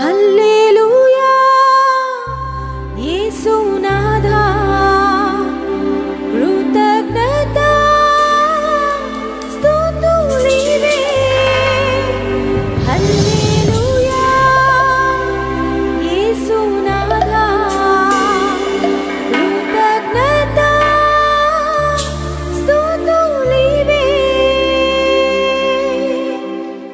హల్లెలూయా యేసునాథా కృతజ్ఞత స్తుతులివే హల్లెలూయా యేసునాథా కృతజ్ఞత స్తుతులివే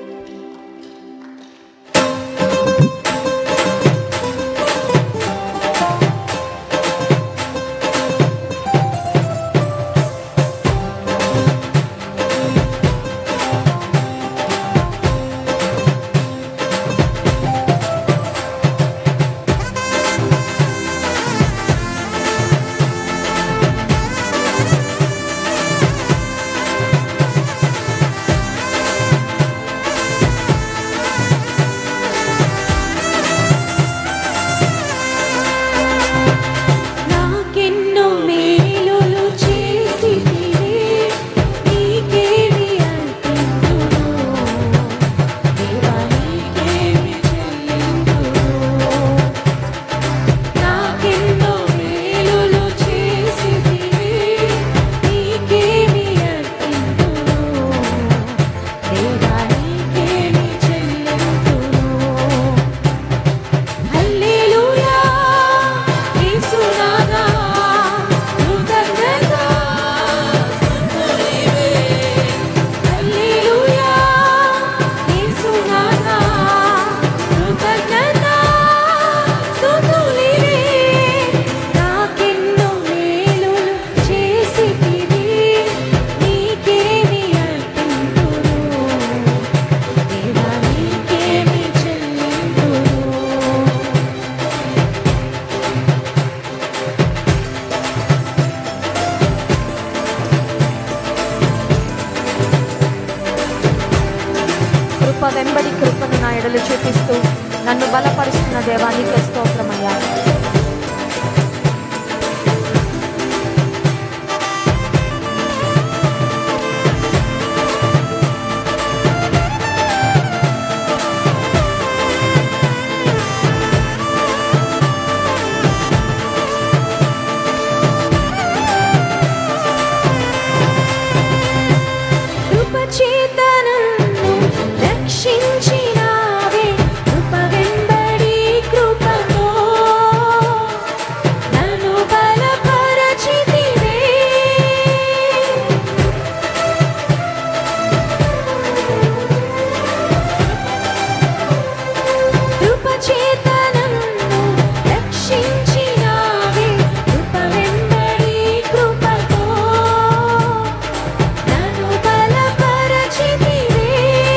నాకెన్నో మేలులు చేసితివి నీకేమి అర్పింతును దేవా నీకేమి చెల్లింతును నాకెన్నో మేలులు చేసితివి నీకేమి అర్పింతును దేవా నీకేమి చెల్లింతును హల్లెలూయా యేసునాథా కృతజ్ఞత స్తుతులివే హల్లెలూయా యేసునాథా కృతజ్ఞత స్తుతులివే నాకెన్నో మేలులు చేసితివి నీకేమి అర్పింతును దేవా నీకేమి చెల్లింతును కృప వెంబడి కృపను నా ఎడలు చూపిస్తూ నన్ను బలపరుస్తున్న దేవానికి స్తోత్రమయ్యా కృపచేతనను రక్షించినావే కృప వెంబడి కృపతో నన్ను బలపరచితివే కృపచేతనను రక్షించినావే కృప వెంబడి కృపతో నన్ను బలపరచితివే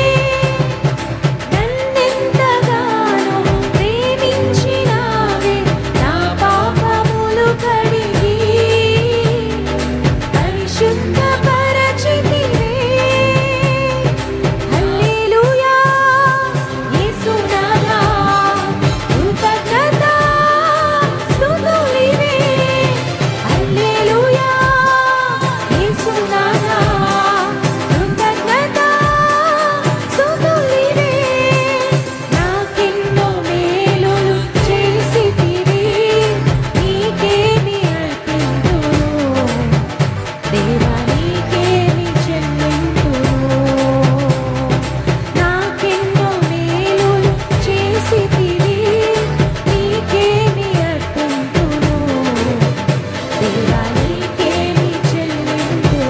నన్నెంతగానో ప్రేమించినావే నా పాపములు కడిగి పరిశుద్ధపరచితివే హల్లెలూయా యేసునాథా కృతజ్ఞత స్తుతులివే హల్లెలూయా యేసునాథా కృతజ్ఞత స్తుతులివే నాకెన్నో మేలులు చేసితివి నీకేమి అర్పింతును దేవా నీకేమి చెల్లింతును నాకెన్నో మేలులు చేసితివి నీకేమి అర్పింతును దేవా నీకేమి చెల్లింతును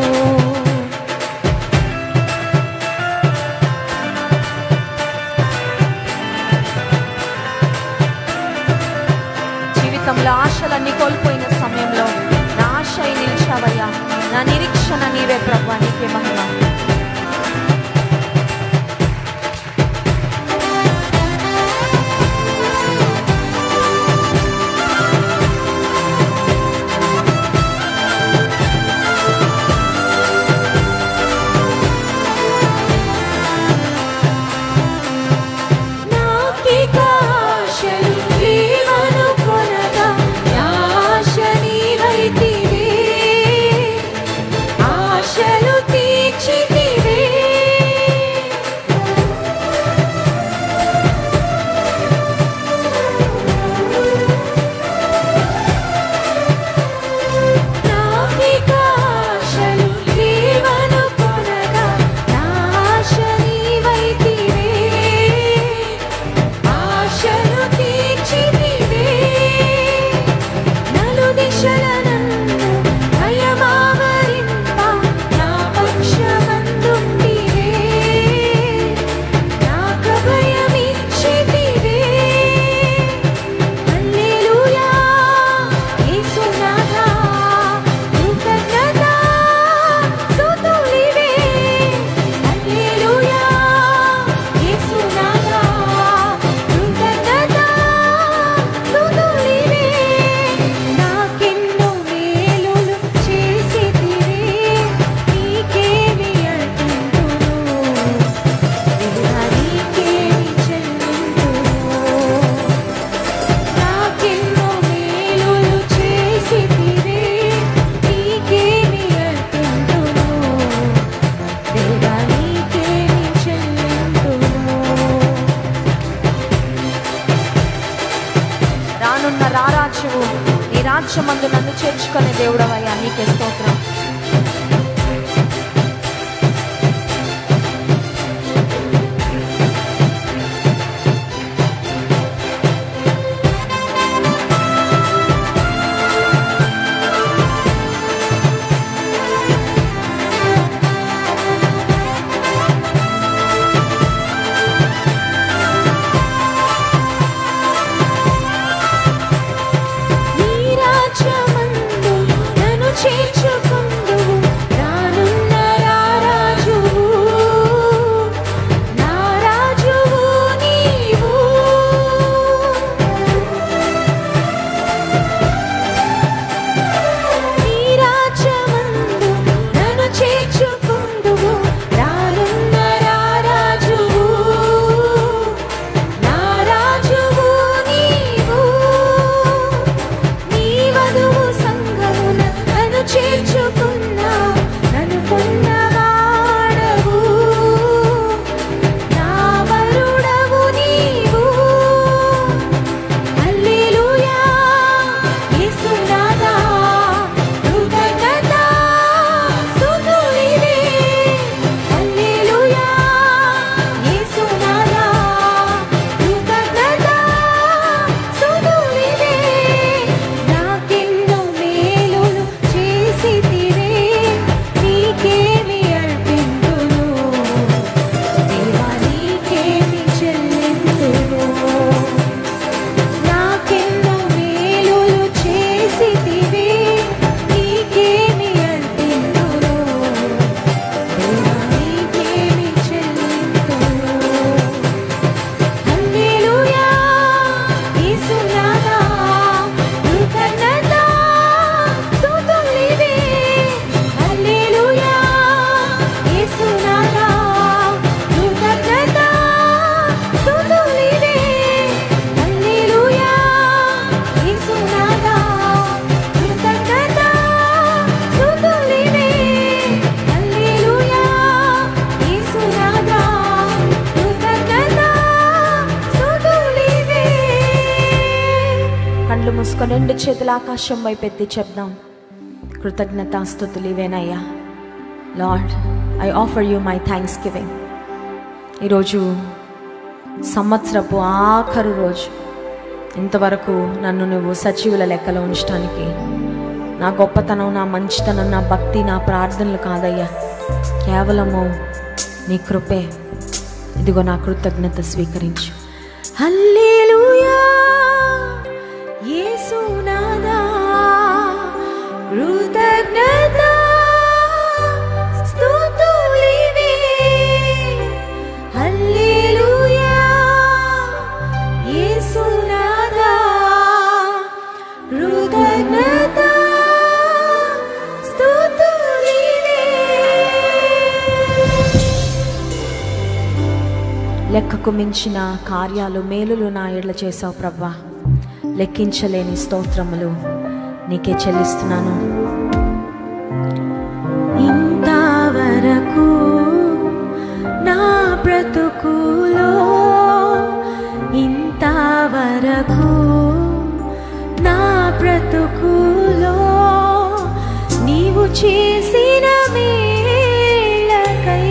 జీవితంలో ఆశలన్నీ కోల్పోయిన సమయంలో నా ఆశ నిలిచావయ్యా నా నిరీక్షణ నీవే ప్రభా నీకే మహిమ నాకిక ఆశలు లేవనుకొనగా నా ఆశ నీవైతివే ఆశలు తీర్చి రాజువు నీ రాజ్యమందు నన్ను చేర్చుకునే దేవుడవయ్యా నీకే స్తోత్రం నీ రాజ్యమందు నన్ను చేర్చుకుందువు రానున్న రారాజువు నా రాజువు నీవు నీ రాజ్యమందు నన్ను చేర్చుకుందువు రానున్న రారాజువు నా రాజువు నీవు నీ వధువు సంగమున నన్ను చేర్చుకున్నా నన్ను కొన్నవాడవు నా వరుడవు నీవు హల్లెలూయా యేసునాథా కృతజ్ఞత స్తుతులివే హల్లెలూయా యేసునాథా కృతజ్ఞత స్తుతులివే నాకెన్నో మేలులు చేసితివే నీకేమి అర్పింతును దేవా నీకేమి చెల్లింతును నాకెన్నో మేలులు చేసితివే నీకేమి అర్పింతును దేవా నీకేమి చెల్లింతును హల్లెలూయా యేసునాథా కృతజ్ఞత స్తుతులివే హల్లెలూయా యేసునాథా కృతజ్ఞత స్తుతులివే హల్లెలూయా యేసునాథా కృతజ్ఞత స్తుతులివే హల్లెలూయా యేసునాథా కృతజ్ఞత స్తుతులివే కళ్ళు మూసుకొని రెండు చేతుల ఆకాశం వైపు ఎత్తి చెప్దాం కృతజ్ఞతాస్థుతులు ఇవేనయ్యా lord I offer you my thanksgiving ఈరోజు సంవత్సరపు ఆఖరు రోజు ఇంతవరకు నన్ను నువ్వు సజీవుల లెక్కలో ఉంచడానికి నా గొప్పతనం నా మంచితనం నా భక్తి నా ప్రార్థనలు కాదయ్యా కేవలము నీ కృపే ఇదిగో నా కృతజ్ఞత స్వీకరించు హల్లెలూయా యేసునాథా కృతజ్ఞత స్తుతులివే హల్లెలూయా యేసునాథా కృతజ్ఞత స్తుతులివే లెక్కకు మించిన కార్యాలు మేలులు నా ఎడ్ల చేసావు ప్రవ్వా లెక్కించలేని స్తోత్రములు నీకే చెల్లిస్తున్నాను ఇంతవరకు నా బ్రతుకులో ఇంతవరకు నా బ్రతుకులో నీవు చేసిన మేలకై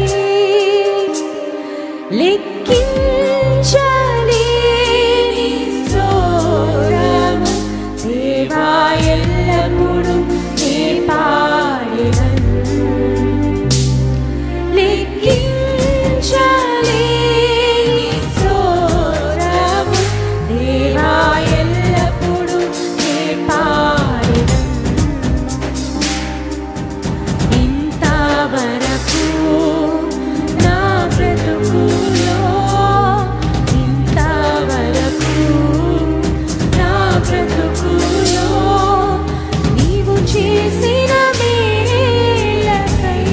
లెక్కించలేని స్తోత్రము దేవా ఎల్లప్పుడూ నీ పాడెదను. లెక్కించలేని స్తోత్రము దేవా ఎల్లప్పుడూ నీ పాడెదను. ఇంతవరకు నా బ్రతుకులో ఇంతవరకు నా బ్రతుకులో నీవు చేసిన మేలకై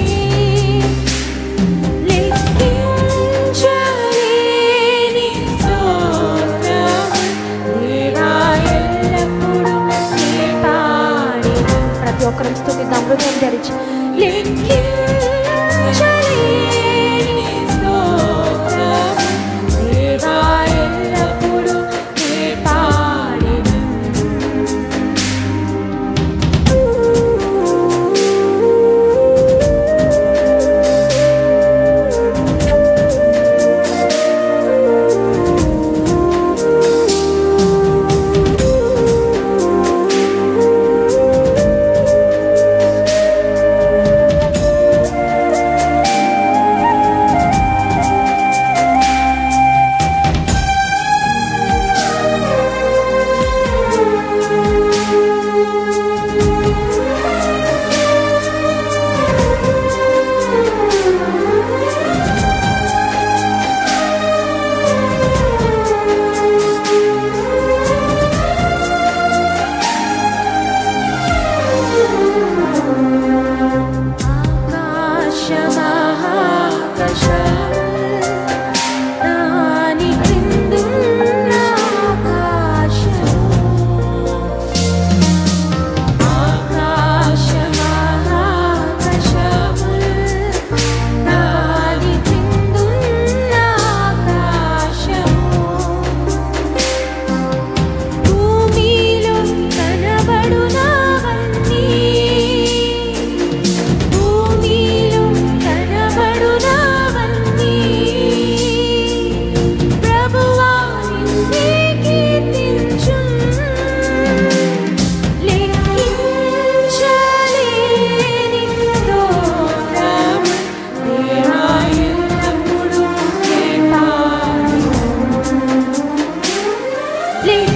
లెక్కించలేని స్తోత్రము దేవా ఎల్లప్పుడూ నీ పాడెదను. ప్రతి ఒక్కరు స్థుతిద్దాం హృదయం తెరిచి లెక్కించలేని స్తోత్రము దేవా ఎల్లప్పుడూ నీ పాడెను. లేని